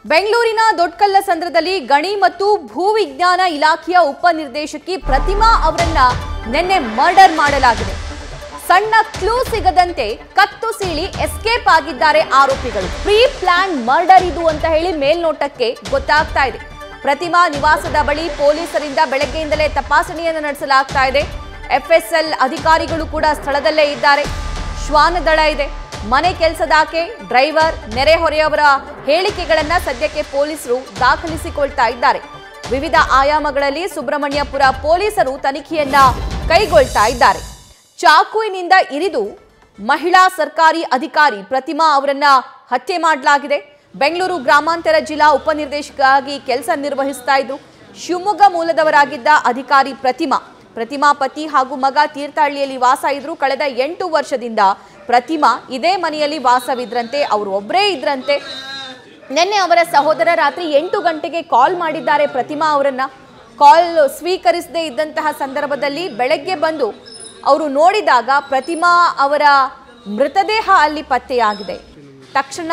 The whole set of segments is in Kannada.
ಬೆಂಗಳೂರಿನ ದೊಡ್ಡಕಲ್ಲಸಂದ್ರದಲ್ಲಿ ಗಣಿ ಮತ್ತು ಭೂವಿಜ್ಞಾನ ಇಲಾಖೆಯ ಉಪನಿರ್ದೇಶಕಿ ಪ್ರತಿಮಾ ಅವರನ್ನ ನಿನ್ನೆ ಮರ್ಡರ್ ಮಾಡಲಾಗಿದೆ ಸಣ್ಣ ಕ್ಲೂ ಸಿಗದಂತೆ ಕತ್ತು ಸೀಳಿ ಎಸ್ಕೇಪ್ ಆಗಿದ್ದಾರೆ ಆರೋಪಿಗಳು ಪ್ರೀ ಪ್ಲಾನ್ ಮರ್ಡರ್ ಇದು ಅಂತ ಹೇಳಿ ಮೇಲ್ನೋಟಕ್ಕೆ ಗೊತ್ತಾಗ್ತಾ ಇದೆ ಪ್ರತಿಮಾ ನಿವಾಸದ ಬಳಿ ಪೊಲೀಸರಿಂದ ಬೆಳಗ್ಗೆಯಿಂದಲೇ ತಪಾಸಣೆಯನ್ನು ನಡೆಸಲಾಗ್ತಾ ಇದೆ ಎಫ್ಎಸ್ಎಲ್ ಅಧಿಕಾರಿಗಳು ಕೂಡ ಸ್ಥಳದಲ್ಲೇ ಇದ್ದಾರೆ ಶ್ವಾನದಳ ಇದೆ ಮನೆ ಕೆಲಸದಾಕೆ ಡ್ರೈವರ್ ನೆರೆಹೊರೆಯವರ ಹೇಳಿಕೆಗಳನ್ನ ಸದ್ಯಕ್ಕೆ ಪೊಲೀಸರು ದಾಖಲಿಸಿಕೊಳ್ತಾ ಇದ್ದಾರೆ ವಿವಿಧ ಆಯಾಮಗಳಲ್ಲಿ ಸುಬ್ರಹ್ಮಣ್ಯಪುರ ಪೊಲೀಸರು ತನಿಖೆಯನ್ನ ಕೈಗೊಳ್ತಾ ಇದ್ದಾರೆ ಚಾಕುವಿನಿಂದ ಇರಿದು ಮಹಿಳಾ ಸರ್ಕಾರಿ ಅಧಿಕಾರಿ ಪ್ರತಿಮಾ ಅವರನ್ನ ಹತ್ಯೆ ಮಾಡಲಾಗಿದೆ ಬೆಂಗಳೂರು ಗ್ರಾಮಾಂತರ ಜಿಲ್ಲಾ ಉಪನಿರ್ದೇಶಕರಾಗಿ ಕೆಲಸ ನಿರ್ವಹಿಸ್ತಾ ಇದ್ರು ಶಿವಮೊಗ್ಗ ಮೂಲದವರಾಗಿದ್ದ ಅಧಿಕಾರಿ ಪ್ರತಿಮಾ ಪ್ರತಿಮಾ ಪತಿ ಹಾಗೂ ಮಗ ತೀರ್ಥಹಳ್ಳಿಯಲ್ಲಿ ವಾಸ ಇದ್ರು ಕಳೆದ ಎಂಟು ವರ್ಷದಿಂದ ಪ್ರತಿಮಾ ಇದೇ ಮನೆಯಲ್ಲಿ ವಾಸವಿದ್ರಂತೆ ಅವರು ಒಬ್ಬರೇ ಇದ್ರಂತೆ ನಿನ್ನೆ ಅವರ ಸಹೋದರ ರಾತ್ರಿ ಎಂಟು ಗಂಟೆಗೆ ಕಾಲ್ ಮಾಡಿದ್ದಾರೆ ಪ್ರತಿಮಾ ಅವರನ್ನ ಕಾಲ್ ಸ್ವೀಕರಿಸದೇ ಇದ್ದಂತಹ ಸಂದರ್ಭದಲ್ಲಿ ಬೆಳಗ್ಗೆ ಬಂದು ಅವರು ನೋಡಿದಾಗ ಪ್ರತಿಮಾ ಅವರ ಮೃತದೇಹ ಅಲ್ಲಿ ಪತ್ತೆಯಾಗಿದೆ ತಕ್ಷಣ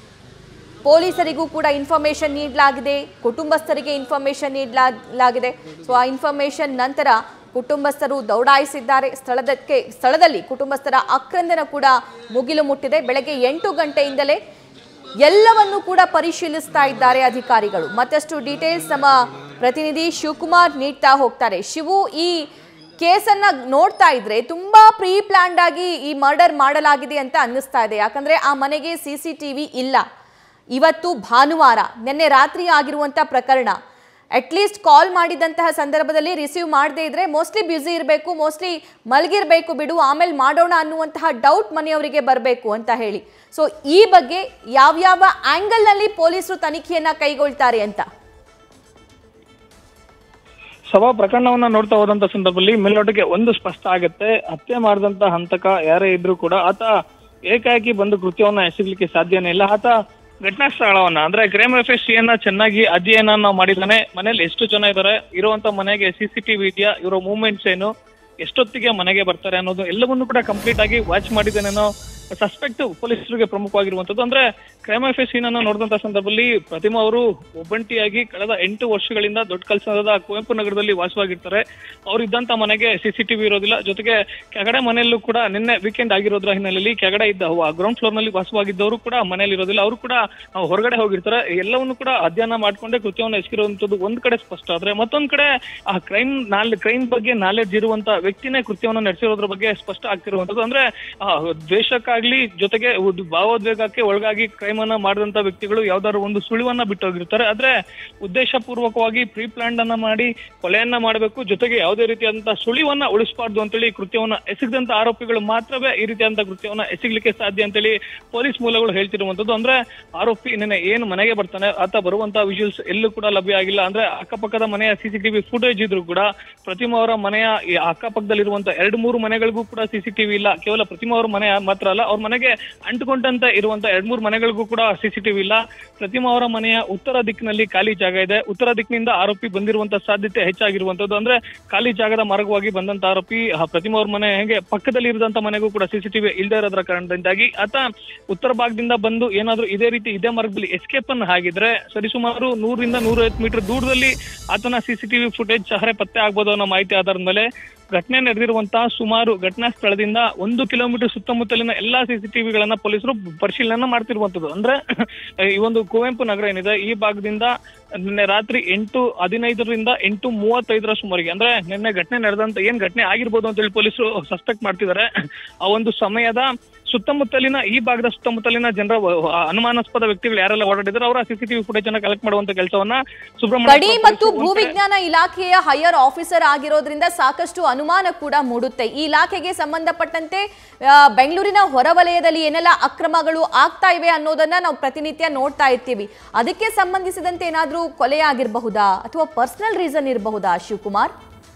ಪೊಲೀಸರಿಗೂ ಕೂಡ ಇನ್ಫಾರ್ಮೇಶನ್ ನೀಡಲಾಗಿದೆ ಕುಟುಂಬಸ್ಥರಿಗೆ ಇನ್ಫಾರ್ಮೇಶನ್ ನೀಡಲಾಗಿದೆ ಸೊ ಆ ಇನ್ಫಾರ್ಮೇಶನ್ ನಂತರ ಕುಟುಂಬಸ್ಥರು ದೌಡಾಯಿಸಿದ್ದಾರೆ ಸ್ಥಳದಕ್ಕೆ ಸ್ಥಳದಲ್ಲಿ ಕುಟುಂಬಸ್ಥರ ಆಕ್ರಂದನ ಕೂಡ ಮುಗಿಲು ಮುಟ್ಟಿದೆ ಬೆಳಗ್ಗೆ ಎಂಟು ಗಂಟೆಯಿಂದಲೇ ಎಲ್ಲವನ್ನು ಕೂಡ ಪರಿಶೀಲಿಸ್ತಾ ಇದ್ದಾರೆ ಅಧಿಕಾರಿಗಳು ಮತ್ತಷ್ಟು ಡೀಟೇಲ್ಸ್ ನಮ್ಮ ಪ್ರತಿನಿಧಿ ಶಿವಕುಮಾರ್ ನೀಡ್ತಾ ಹೋಗ್ತಾರೆ ಶಿವು ಈ ಕೇಸನ್ನ ನೋಡ್ತಾ ಇದ್ರೆ ತುಂಬಾ ಪ್ರೀ ಪ್ಲಾನ್ಡ್ ಆಗಿ ಈ ಮರ್ಡರ್ ಮಾಡಲಾಗಿದೆ ಅಂತ ಅನ್ನಿಸ್ತಾ ಇದೆ ಯಾಕಂದ್ರೆ ಆ ಮನೆಗೆ ಸಿ ಸಿ ಟಿ ಇಲ್ಲ ಇವತ್ತು ಭಾನುವಾರ ನಿನ್ನೆ ರಾತ್ರಿ ಆಗಿರುವಂಥ ಪ್ರಕರಣ ಅಟ್ಲೀಸ್ಟ್ ಕಾಲ್ ಮಾಡಿದಂತಹ ಸಂದರ್ಭದಲ್ಲಿ ರಿಸೀವ್ ಮಾಡದೇ ಇದ್ರೆ ಮೋಸ್ಟ್ಲಿ ಬ್ಯುಸಿ ಇರಬೇಕು ಮೋಸ್ಟ್ಲಿ ಮಲಗಿರ್ಬೇಕು ಬಿಡು ಆಮೇಲೆ ಮಾಡೋಣ ಅನ್ನುವಂತಹ ಡೌಟ್ ಮನೆಯವರಿಗೆ ಬರಬೇಕು ಅಂತ ಹೇಳಿ ಸೊ ಈ ಬಗ್ಗೆ ಯಾವ್ಯಾವ ಆಂಗಲ್ನಲ್ಲಿ ಪೊಲೀಸರು ತನಿಖೆಯನ್ನ ಕೈಗೊಳ್ತಾರೆ ಅಂತ ಸಭಾ ಪ್ರಕರಣವನ್ನ ನೋಡ್ತಾ ಹೋದಂತ ಸಂದರ್ಭದಲ್ಲಿ ಮೇಲ್ನೋಟಕ್ಕೆ ಒಂದು ಸ್ಪಷ್ಟ ಆಗುತ್ತೆ ಹತ್ಯೆ ಮಾಡಿದಂತ ಹಂತಕ ಯಾರೇ ಇದ್ರೂ ಕೂಡ ಆತ ಏಕಾಏಕಿ ಬಂದು ಕೃತ್ಯವನ್ನ ಎಸಗಲಿಕ್ಕೆ ಸಾಧ್ಯನೇ ಇಲ್ಲ ಆತ ಘಟನಾ ಸ್ಥಳವನ್ನ ಅಂದ್ರೆ ಕ್ರೈಮ್ ಎಫ್ ಯನ್ನ ಚೆನ್ನಾಗಿ ಅಧ್ಯಯನ ಮಾಡಿದಾನೆ ಮನೇಲಿ ಎಷ್ಟು ಜನ ಇದ್ದಾರೆ ಇರುವಂತ ಮನೆಗೆ ಸಿ ಸಿ ಟಿವಿ ಇದೆಯಾ ಇವರ ಮೂವ್ಮೆಂಟ್ಸ್ ಏನು ಎಷ್ಟೊತ್ತಿಗೆ ಮನೆಗೆ ಬರ್ತಾರೆ ಅನ್ನೋದು ಎಲ್ಲವನ್ನೂ ಕೂಡ ಕಂಪ್ಲೀಟ್ ಆಗಿ ವಾಚ್ ಮಾಡಿದ್ದೇನೇನೋ ಸಸ್ಪೆಕ್ಟ್ ಪೊಲೀಸರಿಗೆ ಪ್ರಮುಖವಾಗಿರುವಂತದ್ದು ಅಂದ್ರೆ ಕ್ರೈಮ್ ಎಫ್ ಎಸ್ ಅನ್ನ ನೋಡಿದಂತ ಸಂದರ್ಭದಲ್ಲಿ ಪ್ರತಿಮಾ ಅವರು ಒಬ್ಬಂಟಿಯಾಗಿ ಕಳೆದ ಎಂಟು ವರ್ಷಗಳಿಂದ ದೊಡ್ಡ ಕಲ್ಸದ ಕುವೆಂಪು ನಗರದಲ್ಲಿ ವಾಸವಾಗಿರ್ತಾರೆ ಅವ್ರು ಇದ್ದಂತ ಮನೆಗೆ ಸಿಸಿಟಿವಿ ಇರೋದಿಲ್ಲ ಜೊತೆಗೆ ಕೆಳಗಡೆ ಮನೆಯಲ್ಲೂ ಕೂಡ ನಿನ್ನೆ ವೀಕೆಂಡ್ ಆಗಿರೋದ್ರ ಹಿನ್ನೆಲೆಯಲ್ಲಿ ಕೆಳಗಡೆ ಇದ್ದ ಗ್ರೌಂಡ್ ಫ್ಲೋರ್ ನಲ್ಲಿ ವಾಸವಾಗಿದ್ದವರು ಕೂಡ ಮನೆಯಲ್ಲಿ ಇರೋದಿಲ್ಲ ಅವರು ಕೂಡ ಆ, ಹೊರಗಡೆ ಹೋಗಿರ್ತಾರೆ ಎಲ್ಲವನ್ನು ಕೂಡ ಅಧ್ಯಯನ ಮಾಡ್ಕೊಂಡೆ ಕೃತ್ಯವನ್ನು ಎಸಗಿರುವಂತದ್ದು ಒಂದ್ ಕಡೆ ಸ್ಪಷ್ಟ ಆದ್ರೆ ಮತ್ತೊಂದ್ ಕಡೆ ಆ ಕ್ರೈಮ್ ನಾಲ್ ಕ್ರೈಮ್ ಬಗ್ಗೆ ನಾಲೆಡ್ಜ್ ಇರುವಂತ ವ್ಯಕ್ತಿನೇ ಕೃತ್ಯವನ್ನು ನಡೆಸಿರೋದ್ರ ಬಗ್ಗೆ ಸ್ಪಷ್ಟ ಆಗ್ತಿರುವಂತದ್ದು ಅಂದ್ರೆ ಆ, ದ್ವೇಷಕ್ಕಾಗ್ಲಿ ಜೊತೆಗೆ ಉದ್- ಭಾವೋದ್ವೇಗಕ್ಕೆ ಒಳಗಾಗಿ ಕ್ರೈಮ್ ಅನ್ನ ಮಾಡಿದಂತ ವ್ಯಕ್ತಿಗಳು ಯಾವ್ದಾದ್ರು ಒಂದು ಸುಳಿವನ್ನ ಬಿಟ್ಟು ಹೋಗಿರ್ತಾರೆ ಆದ್ರೆ ಉದ್ದೇಶ ಪೂರ್ವಕವಾಗಿ ಪ್ರೀ ಪ್ಲಾನ್ ಅನ್ನ ಮಾಡಿ ಕೊಲೆಯನ್ನ ಮಾಡಬೇಕು ಜೊತೆಗೆ ಯಾವುದೇ ರೀತಿಯಾದಂತಹ ಸುಳಿವನ್ನ ಉಳಿಸಬಾರ್ದು ಅಂತೇಳಿ ಕೃತ್ಯವನ್ನ ಎಸಗದಂತ ಆರೋಪಿಗಳು ಮಾತ್ರವೇ ಈ ರೀತಿಯಾದಂತಹ ಕೃತ್ಯವನ್ನ ಎಸಗಲಿಕ್ಕೆ ಸಾಧ್ಯ ಅಂತೇಳಿ ಪೊಲೀಸ್ ಮೂಲಗಳು ಹೇಳ್ತಿರುವಂತದ್ದು ಅಂದ್ರೆ ಆರೋಪಿ ನಿನ್ನೆ ಏನು ಮನೆಗೆ ಬರ್ತಾನೆ ಆತ ಬರುವಂತ ವಿಜುವಲ್ಸ್ ಎಲ್ಲೂ ಕೂಡ ಲಭ್ಯ ಆಗಿಲ್ಲ ಅಂದ್ರೆ ಅಕ್ಕಪಕ್ಕದ ಮನೆಯ ಸಿಸಿಟಿವಿ ಫುಟೇಜ್ ಇದ್ರು ಕೂಡ ಪ್ರತಿಮಾ ಅವರ ಮನೆಯ ಈ ಅಕ್ಕಪಕ್ಕದಲ್ಲಿರುವಂತ ಎರಡು ಮೂರು ಮನೆಗಳಿಗೂ ಕೂಡ ಸಿಸಿಟಿವಿ ಇಲ್ಲ ಕೇವಲ ಪ್ರತಿಮಾ ಅವರ ಮನೆ ಮಾತ್ರ ಅಲ್ಲ ಅವ್ರ ಮನೆಗೆ ಅಂಟುಕೊಂಡಂತೆ ಇರುವಂತ ಎರಡ್ ಮೂರು ಮನೆಗಳಿಗೂ ಕೂಡ ಸಿಸಿಟಿವಿ ಇಲ್ಲ ಪ್ರತಿಮಾ ಅವರ ಮನೆಯ ಉತ್ತರ ದಿಕ್ಕಿನಲ್ಲಿ ಖಾಲಿ ಜಾಗ ಇದೆ ಉತ್ತರ ದಿಕ್ಕಿನಿಂದ ಆರೋಪಿ ಬಂದಿರುವಂತ ಸಾಧ್ಯತೆ ಹೆಚ್ಚಾಗಿರುವಂತದ್ದು ಅಂದ್ರೆ ಖಾಲಿ ಜಾಗದ ಮಾರ್ಗವಾಗಿ ಬಂದಂತ ಆರೋಪಿ ಆ ಪ್ರತಿಮಾ ಅವ್ರ ಮನೆ ಹೇಗೆ ಪಕ್ಕದಲ್ಲಿ ಇರಿದಂತ ಮನೆಗೂ ಕೂಡ ಸಿಸಿಟಿವಿ ಇಲ್ಲದೆ ಇರೋದ್ರ ಕಾರಣದಿಂದಾಗಿ ಆತ ಉತ್ತರ ಭಾಗದಿಂದ ಬಂದು ಏನಾದ್ರೂ ಇದೇ ರೀತಿ ಇದೇ ಮಾರ್ಗದಲ್ಲಿ ಎಸ್ಕೇಪ್ ಅನ್ನು ಹಾಗಿದ್ರೆ ಸರಿಸುಮಾರು ನೂರಿಂದ ನೂರೈವತ್ತು ಮೀಟರ್ ದೂರದಲ್ಲಿ ಆತನ ಸಿಸಿಟಿವಿ ಫುಟೇಜ್ ಸಹರೆ ಪತ್ತೆ ಆಗ್ಬೋದು ಅನ್ನೋ ಮಾಹಿತಿ ಆಧಾರದ ಮೇಲೆ ಘಟನೆ ನಡೆದಿರುವಂತಹ ಸುಮಾರು ಘಟನಾ ಸ್ಥಳದಿಂದ ಒಂದು ಕಿಲೋಮೀಟರ್ ಸುತ್ತಮುತ್ತಲಿನ ಎಲ್ಲಾ ಸಿಸಿಟಿವಿಗಳನ್ನ ಪೊಲೀಸರು ಪರಿಶೀಲನೆ ಮಾಡ್ತಿರುವಂತದ್ದು ಅಂದ್ರೆ ಈ ಒಂದು ಕುವೆಂಪು ನಗರ ಏನಿದೆ ಈ ಭಾಗದಿಂದ ನಿನ್ನೆ ರಾತ್ರಿ ಎಂಟು ಹದಿನೈದರಿಂದ ಎಂಟು ಮೂವತ್ತೈದರ ಸುಮಾರಿಗೆ ಅಂದ್ರೆ ನಿನ್ನೆ ಘಟನೆ ನಡೆದಂತ ಏನ್ ಘಟನೆ ಆಗಿರ್ಬೋದು ಅಂತ ಹೇಳಿ ಪೊಲೀಸರು ಸಸ್ಪೆಕ್ಟ್ ಮಾಡ್ತಿದ್ದಾರೆ ಆ ಒಂದು ಸಮಯದ ಸುತ್ತಮುತ್ತಲಿನ ಈ ಭಾಗದ ಸುತ್ತಮುತ್ತಲಿನ ಜನರ ವ- ಅನುಮಾನಾಸ್ಪದ ವ್ಯಕ್ತಿಗಳು ಯಾರೆಲ್ಲ ಓಡಾಡಿದ್ರು ಅವರ ಸಿಸಿಟಿವಿ ಫುಟೇಜ್ ಅನ್ನ ಕಲೆಕ್ಟ್ ಮಾಡುವಂತ ಕೆಲಸವನ್ನ ಸುಬ್ರಹ್ಮಣ್ಯ ಗಡಿ ಮತ್ತು ಭೂವಿಜ್ಞಾನ ಇಲಾಖೆಯ ಹೈಯರ್ ಆಫೀಸರ್ ಆಗಿರೋದ್ರಿಂದ ಸಾಕಷ್ಟು ಅನುಮಾನ ಕೂಡ ಮೂಡುತ್ತೆ ಈ ಇಲಾಖೆಗೆ ಸಂಬಂಧಪಟ್ಟಂತೆ ಆ, ಬೆಂಗಳೂರಿನ ಹೊರವಲಯದಲ್ಲಿ ಏನೆಲ್ಲ ಅಕ್ರಮಗಳು ಆಗ್ತಾ ಇವೆ ಅನ್ನೋದನ್ನ ನಾವು ಪ್ರತಿನಿತ್ಯ ನೋಡ್ತಾ ಇರ್ತೀವಿ ಅದಕ್ಕೆ ಸಂಬಂಧಿಸಿದಂತೆ ಏನಾದ್ರೂ ಕೊಲೆ ಆಗಿರಬಹುದಾ ಅಥವಾ ಪರ್ಸನಲ್ ರೀಸನ್ ಇರಬಹುದಾ ಶಿವಕುಮಾರ್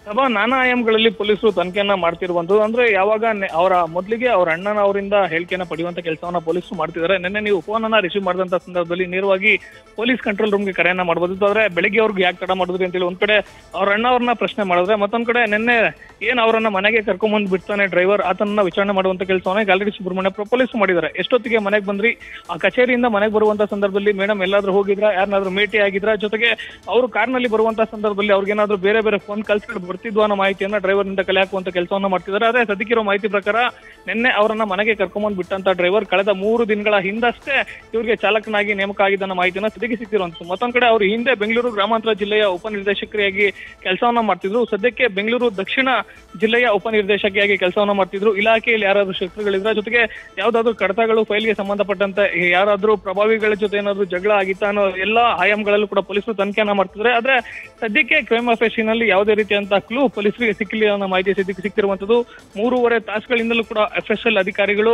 ಸಭಾ ನಾನಾ ಆಯಾಮಗಳಲ್ಲಿ ಪೊಲೀಸರು ತನಿಖೆಯನ್ನ ಮಾಡ್ತಿರುವಂತದ್ದು ಅಂದ್ರೆ ಯಾವಾಗ ನೆ- ಅವರ ಮೊದಲಿಗೆ ಅವ್ರ ಅಣ್ಣನ ಅವರಿಂದ ಹೇಳಿಕೆಯನ್ನ ಪಡೆಯುವಂತ ಕೆಲಸವನ್ನ ಪೊಲೀಸರು ಮಾಡ್ತಿದ್ದಾರೆ ನಿನ್ನೆ ನೀವು ಫೋನ್ ಅನ್ನ ರಿಸೀವ್ ಮಾಡಿದಂತ ಸಂದರ್ಭದಲ್ಲಿ ನೇರವಾಗಿ ಪೊಲೀಸ್ ಕಂಟ್ರೋಲ್ ರೂಮ್ಗೆ ಕರೆಯನ್ನ ಮಾಡಬಹುದು ಆದ್ರೆ ಬೆಳಿಗ್ಗೆ ಅವ್ರಿಗೆ ಯಾಕೆ ತಡ ಮಾಡಿದ್ರಿ ಅಂತೇಳಿ ಒಂದ್ ಕಡೆ ಅವ್ರ ಅಣ್ಣ ಅವ್ರನ್ನ ಪ್ರಶ್ನೆ ಮಾಡಿದ್ರೆ ಮತ್ತೊಂದ್ ಕಡೆ ನಿನ್ನೆ ಏನ್ ಅವರನ್ನ ಮನೆಗೆ ಕರ್ಕೊಂಡ್ಬಂದ್ ಬಿಡ್ತಾನೆ ಡ್ರೈವರ್ ಆತನನ್ನ ವಿಚಾರಣೆ ಮಾಡುವಂತ ಕೆಲಸವನ್ನ ಈಗ ಆಲ್ರೆಡಿ ಸುಬ್ರಹ್ಮಣ್ಯ ಪೊಲೀಸ್ ಮಾಡಿದ್ದಾರೆ ಎಷ್ಟೊತ್ತಿಗೆ ಮನೆಗೆ ಬಂದ್ರಿ ಆ ಕಚೇರಿಯಿಂದ ಮನೆಗೆ ಬರುವಂತ ಸಂದರ್ಭದಲ್ಲಿ ಮೇಡಮ್ ಎಲ್ಲಾದ್ರೂ ಹೋಗಿದ್ರ ಯಾರನ್ನಾದ್ರೂ ಭೇಟಿ ಆಗಿದ್ರ ಜೊತೆಗೆ ಅವರು ಕಾರ್ನಲ್ಲಿ ಬರುವಂತ ಸಂದರ್ಭದಲ್ಲಿ ಅವ್ರಿಗೇನಾದ್ರೂ ಬೇರೆ ಬೇರೆ ಫೋನ್ ಕಲ್ಸ್ಕೊಂಡು ಬರ್ತಿದ್ವು ಅನ್ನೋ ಮಾಹಿತಿಯನ್ನ ಡ್ರೈವರ್ ನಿಂದ ಕಲೆ ಹಾಕುವಂತ ಕೆಲಸವನ್ನ ಮಾಡ್ತಿದ್ದಾರೆ ಅದೇ ಸದ್ಯಕ್ಕಿರೋ ಮಾಹಿತಿ ಪ್ರಕಾರ ನಿನ್ನೆ ಅವರನ್ನ ಮನೆಗೆ ಕರ್ಕೊಂಡ್ಬಂದ್ ಬಿಟ್ಟಂತ ಡ್ರೈವರ್ ಕಳೆದ ಮೂರು ದಿನಗಳ ಹಿಂದಷ್ಟೇ ಇವ್ರಿಗೆ ಚಾಲಕನಾಗಿ ನೇಮಕ ಆಗಿದ್ದನ್ನ ಮಾಹಿತಿಯನ್ನ ಸದ್ಯಕ್ಕೆ ಸಿಕ್ಕಿರುವಂತದ್ದು ಮತ್ತೊಂದ್ ಕಡೆ ಅವರು ಹಿಂದೆ ಬೆಂಗಳೂರು ಗ್ರಾಮಾಂತರ ಜಿಲ್ಲೆಯ ಉಪನಿರ್ದೇಶಕರಿಯಾಗಿ ಕೆಲಸವನ್ನ ಮಾಡ್ತಿದ್ರು ಸದ್ಯಕ್ಕೆ ಬೆಂಗಳೂರು ದಕ್ಷಿಣ ಜಿಲ್ಲೆಯ ಉಪನಿರ್ದೇಶಕಿಯಾಗಿ ಕೆಲಸವನ್ನ ಮಾಡ್ತಿದ್ರು ಇಲಾಖೆಯಲ್ಲಿ ಯಾರಾದ್ರೂ ಶತ್ರುಗಳಿದ್ರೆ ಜೊತೆಗೆ ಯಾವ್ದಾದ್ರು ಕಡತಗಳು ಫೈಲ್ಗೆ ಸಂಬಂಧಪಟ್ಟಂತೆ ಯಾರಾದ್ರೂ ಪ್ರಭಾವಿಗಳ ಜೊತೆ ಏನಾದ್ರು ಜಗಳ ಆಗಿತ್ತಾ ಅನ್ನೋ ಎಲ್ಲಾ ಆಯಾಮಗಳಲ್ಲೂ ಕೂಡ ಪೊಲೀಸರು ತನಿಖೆಯನ್ನ ಮಾಡ್ತಿದ್ದಾರೆ ಆದ್ರೆ ಸದ್ಯಕ್ಕೆ ಕ್ರೈಮ್ ನಲ್ಲಿ ಯಾವುದೇ ರೀತಿಯಂತ ಕ್ಲೂ ಪೊಲೀಸರಿಗೆ ಸಿಕ್ಕಿಲ್ಲ ಅನ್ನೋ ಮಾಹಿತಿ ಸದ್ಯಕ್ಕೆ ಸಿಕ್ಕಿರುವಂತದ್ದು ಮೂರುವರೆ ತಾಸುಗಳಿಂದಲೂ ಕೂಡ ಎಫ್ ಎಸ್ ಎಲ್ ಅಧಿಕಾರಿಗಳು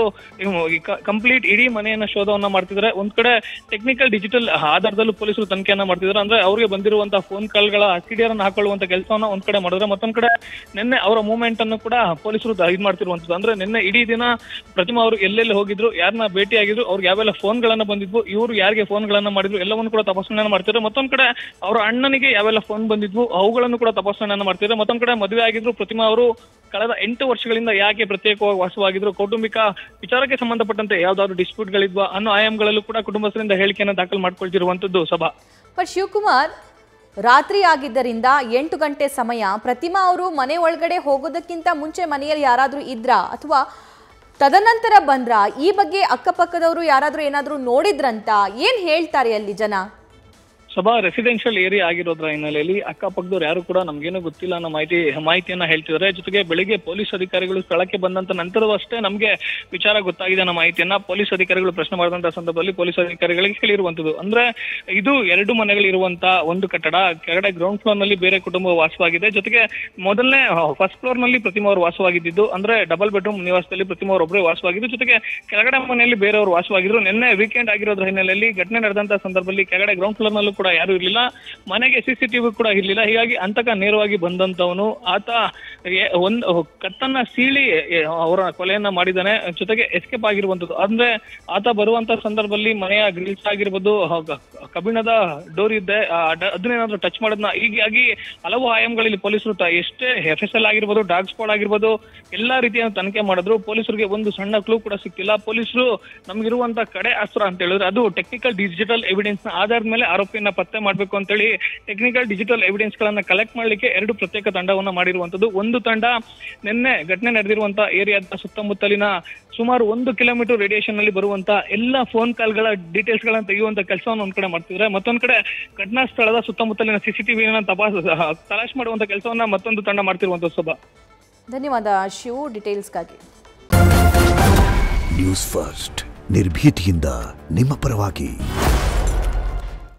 ಕಂಪ್ಲೀಟ್ ಇಡೀ ಮನೆಯನ್ನ ಶೋಧವನ್ನ ಮಾಡ್ತಿದ್ದಾರೆ ಒಂದ್ ಕಡೆ ಟೆಕ್ನಿಕಲ್ ಡಿಜಿಟಲ್ ಆಧಾರದಲ್ಲೂ ಪೊಲೀಸರು ತನಿಖೆಯನ್ನ ಮಾಡ್ತಿದ್ದಾರೆ ಅಂದ್ರೆ ಅವರಿಗೆ ಬಂದಿರುವಂತಹ ಫೋನ್ ಕಾಲ್ಗಳ ಸಿಡಿಯರ್ ಅನ್ನು ಹಾಕೊಳ್ಳುವಂತ ಕೆಲಸವನ್ನ ಒಂದ್ ಕಡೆ ಮಾಡಿದ್ರೆ ಮತ್ತೊಂದ್ ಕಡೆ ನಿನ್ನೆ ಅವರ ಮೂವ್ಮೆಂಟ್ ಅನ್ನು ಕೂಡ ಪೊಲೀಸರು ಇದು ಮಾಡ್ತಿರುವಂತದ್ದು ಅಂದ್ರೆ ನಿನ್ನೆ ಇಡೀ ದಿನ ಪ್ರತಿಮಾ ಅವರು ಎಲ್ಲೆಲ್ಲಿ ಹೋಗಿದ್ರು ಯಾರನ್ನ ಭೇಟಿ ಆಗಿದ್ರು ಅವ್ರಿಗೆ ಯಾವೆಲ್ಲ ಫೋನ್ಗಳನ್ನ ಬಂದಿದ್ವು ಇವರು ಯಾರಿಗೆ ಫೋನ್ಗಳನ್ನ ಮಾಡಿದ್ರು ಎಲ್ಲವನ್ನು ಕೂಡ ತಪಾಸಣೆಯನ್ನ ಮಾಡ್ತಿದ್ದಾರೆ ಮತ್ತೊಂದ್ ಕಡೆ ಅವರ ಅಣ್ಣನಿಗೆ ಯಾವೆಲ್ಲ ಫೋನ್ ಬಂದಿದ್ವು ಅವುಗಳನ್ನು ಕೂಡ ತಪಾಸಣೆಯನ್ನ ಮಾಡ್ತಿದ್ದಾರೆ ಮತ್ತೊಂದ್ ಕಡೆ ಮದುವೆ ಆಗಿದ್ರು ಪ್ರತಿಮಾ ಅವರು ಕಳೆದ ಎಂಟು ವರ್ಷಗಳಿಂದ ಯಾಕೆ ಪ್ರತ್ಯೇಕವಾಗಿ ವಾಸವಾಗಿದ್ರು ಕೌಟುಂಬಿಕ ವಿಚಾರಕ್ಕೆ ಸಂಬಂಧಪಟ್ಟಂತೆ ಯಾವ್ದಾದ್ರು ಡಿಸ್ಪ್ಯೂಟ್ಗಳಿದ್ವಾ ಅನ್ನೋ ಆಯಾಮಗಳಲ್ಲೂ ಕೂಡ ಕುಟುಂಬಸ್ಥರಿಂದ ಹೇಳಿಕೆಯನ್ನು ದಾಖಲು ಮಾಡ್ಕೊಳ್ತಿರುವಂತದ್ದು ಸಭಾ ಬಟ್ ಶಿವಕುಮಾರ್ ರಾತ್ರಿ ಆಗಿದ್ದರಿಂದ ಎಂಟು ಗಂಟೆ ಸಮಯ ಪ್ರತಿಮಾ ಅವರು ಮನೆ ಒಳಗಡೆ ಹೋಗೋದಕ್ಕಿಂತ ಮುಂಚೆ ಮನೆಯಲ್ಲಿ ಯಾರಾದರೂ ಇದ್ರಾ ಅಥವಾ ತದನಂತರ ಬಂದ್ರಾ ಈ ಬಗ್ಗೆ ಅಕ್ಕಪಕ್ಕದವರು ಯಾರಾದರೂ ಏನಾದರೂ ನೋಡಿದ್ರಂತ ಏನ್ ಹೇಳ್ತಾರೆ ಅಲ್ಲಿ ಜನ ಸಭಾ ರೆಸಿಡೆನ್ಷಿಯಲ್ ಏರಿಯಾ ಆಗಿರೋದ್ರ ಹಿನ್ನೆಲೆಯಲ್ಲಿ ಅಕ್ಕಪಕ್ಕದವ್ರು ಯಾರು ಕೂಡ ನಮ್ಗೇನು ಗೊತ್ತಿಲ್ಲ ಅನ್ನೋ ಮಾಹಿತಿ ಮಾಹಿತಿಯನ್ನ ಹೇಳ್ತಿದ್ದಾರೆ ಜೊತೆಗೆ ಬೆಳಿಗ್ಗೆ ಪೊಲೀಸ್ ಅಧಿಕಾರಿಗಳು ಸ್ಥಳಕ್ಕೆ ಬಂದಂತ ನಂತರವಷ್ಟೇ ನಮಗೆ ವಿಚಾರ ಗೊತ್ತಾಗಿದೆ ಅನ್ನೋ ಮಾಹಿತಿಯನ್ನ ಪೊಲೀಸ್ ಅಧಿಕಾರಿಗಳು ಪ್ರಶ್ನೆ ಮಾಡಿದಂತ ಸಂದರ್ಭದಲ್ಲಿ ಪೊಲೀಸ್ ಅಧಿಕಾರಿಗಳಿಗೆ ಹೇಳಿರುವಂತದ್ದು ಅಂದ್ರೆ ಇದು ಎರಡು ಮನೆಗಳಿರುವಂತ ಒಂದು ಕಟ್ಟಡ ಕೆಳಗಡೆ ಗ್ರೌಂಡ್ ಫ್ಲೋರ್ ನಲ್ಲಿ ಬೇರೆ ಕುಟುಂಬ ವಾಸವಾಗಿದೆ ಜೊತೆಗೆ ಮೊದಲನೇ ಫಸ್ಟ್ ಫ್ಲೋರ್ ನಲ್ಲಿ ಪ್ರತಿಮಾ ಅವರು ವಾಸವಾಗಿದ್ದು ಅಂದ್ರೆ ಡಬಲ್ ಬೆಡ್ರೂಮ್ ನಿವಾಸದಲ್ಲಿ ಪ್ರತಿಮಾ ಅವರು ಒಬ್ಬರೇ ವಾಸವಾಗಿದ್ದು ಜೊತೆಗೆ ಕೆಳಗಡೆ ಮನೆಯಲ್ಲಿ ಬೇರೆಯವರು ವಾಸವಾಗಿದ್ರು ನಿನ್ನೆ ವೀಕೆಂಡ್ ಆಗಿರೋದ್ರ ಹಿನ್ನೆಲೆಯಲ್ಲಿ ಘಟನೆ ನಡೆದಂತ ಸಂದರ್ಭದಲ್ಲಿ ಕೆಳಗಡೆ ಗ್ರೌಂಡ್ ಫ್ಲೋರ್ ನಲ್ಲೂ ಕೂಡ ಯಾರು ಇರ್ಲಿಲ್ಲ ಮನೆಗೆ ಸಿಸಿಟಿವಿ ಕೂಡ ಇರ್ಲಿಲ್ಲ ಹೀಗಾಗಿ ಅಂತಕ ನೇರವಾಗಿ ಬಂದಂತವನು ಆತ ಎ- ಒಂದ್ ಕತ್ತನ್ನ ಸೀಳಿ ಎ, ಅವರ ಕೊಲೆಯನ್ನ ಮಾಡಿದಾನೆ ಜೊತೆಗೆ ಎಸ್ಕೇಪ್ ಆಗಿರುವಂತದ್ದು ಅಂದ್ರೆ ಆತ ಬರುವಂತ ಸಂದರ್ಭದಲ್ಲಿ ಮನೆಯ ಗ್ರಿಲ್ಸ್ ಆಗಿರ್ಬೋದು ಹ- ಕಬ್ಬಿಣದ ಡೋರ್ ಇದ್ದೆ ಆ ಡ- ಅದನ್ನೇನಾದ್ರೂ ಟಚ್ ಮಾಡೋದನ್ನ ಹೀಗಾಗಿ ಹಲವು ಆಯಾಮಗಳಲ್ಲಿ ಪೊಲೀಸರು ತ- ಎಷ್ಟೇ ಎಫ್ ಎಸ್ ಎಲ್ ಆಗಿರ್ಬೋದು ಡಾಗ್ ಸ್ಕ್ವಾಡ್ ಆಗಿರ್ಬೋದು ಎಲ್ಲಾ ರೀತಿಯ ತನಿಖೆ ಮಾಡಿದ್ರು ಪೊಲೀಸರಿಗೆ ಒಂದು ಸಣ್ಣ ಕ್ಲೂ ಕೂಡ ಸಿಕ್ತಿಲ್ಲ ಪೊಲೀಸರು ನಮ್ಗಿರುವಂತ ಕಡೆ ಅಸ್ತ್ರ ಅಂತ ಹೇಳಿದ್ರೆ ಅದು ಟೆಕ್ನಿಕಲ್ ಡಿಜಿಟಲ್ ಎವಿಡೆನ್ಸ್ ನ ಆಧಾರದ ಮೇಲೆ ಆರೋಪಿಯನ್ನ ಪತ್ತೆ ಮಾಡ್ಬೇಕು ಅಂತೇಳಿ ಟೆಕ್ನಿಕಲ್ ಡಿಜಿಟಲ್ ಎವಿಡೆನ್ಸ್ ಗಳನ್ನ ಕಲೆಕ್ಟ್ ಮಾಡ್ಲಿಕ್ಕೆ ಎರಡು ಪ್ರತ್ಯೇಕ ತಂಡವನ್ನ ಮಾಡಿರುವಂತದ್ದು ಒಂದು ತಂಡ ನಿನ್ನೆ ಘಟನೆ ನಡೆದಿರುವಂತ ಏರಿಯಾದ ಸುತ್ತಮುತ್ತಲಿನ ಸುಮಾರು ಒಂದು ಕಿಲೋಮೀಟರ್ ರೇಡಿಯೇಷನ್ ನಲ್ಲಿ ಬರುವಂತ ಎಲ್ಲ ಫೋನ್ ಕಾಲ್ಗಳ ಡೀಟೇಲ್ಸ್ ಗಳನ್ನ ತೆಗೆಯುವಂತ ಕೆಲಸವನ್ನು ಒಂದ್ ಕಡೆ ಮಾಡ್ತಿದ್ರೆ ಮತ್ತೊಂದ್ ಕಡೆ ಘಟನಾ ಸ್ಥಳದ ಸುತ್ತಮುತ್ತಲಿನ ಸಿಸಿಟಿವಿನ ತಪಾಸ್ ತಲಾಶ್ ಮಾಡುವಂತ ಕೆಲಸವನ್ನ ಮತ್ತೊಂದು ತಂಡ ಮಾಡ್ತಿರುವಂತ ಸಭಾ ಧನ್ಯವಾದ ಶಿವು ಡೀಟೇಲ್ಸ್ಗಾಗಿ ನ್ಯೂಸ್ ಫಸ್ಟ್ ನಿರ್ಭೀತಿಯಿಂದ ನಿಮ್ಮ ಪರವಾಗಿ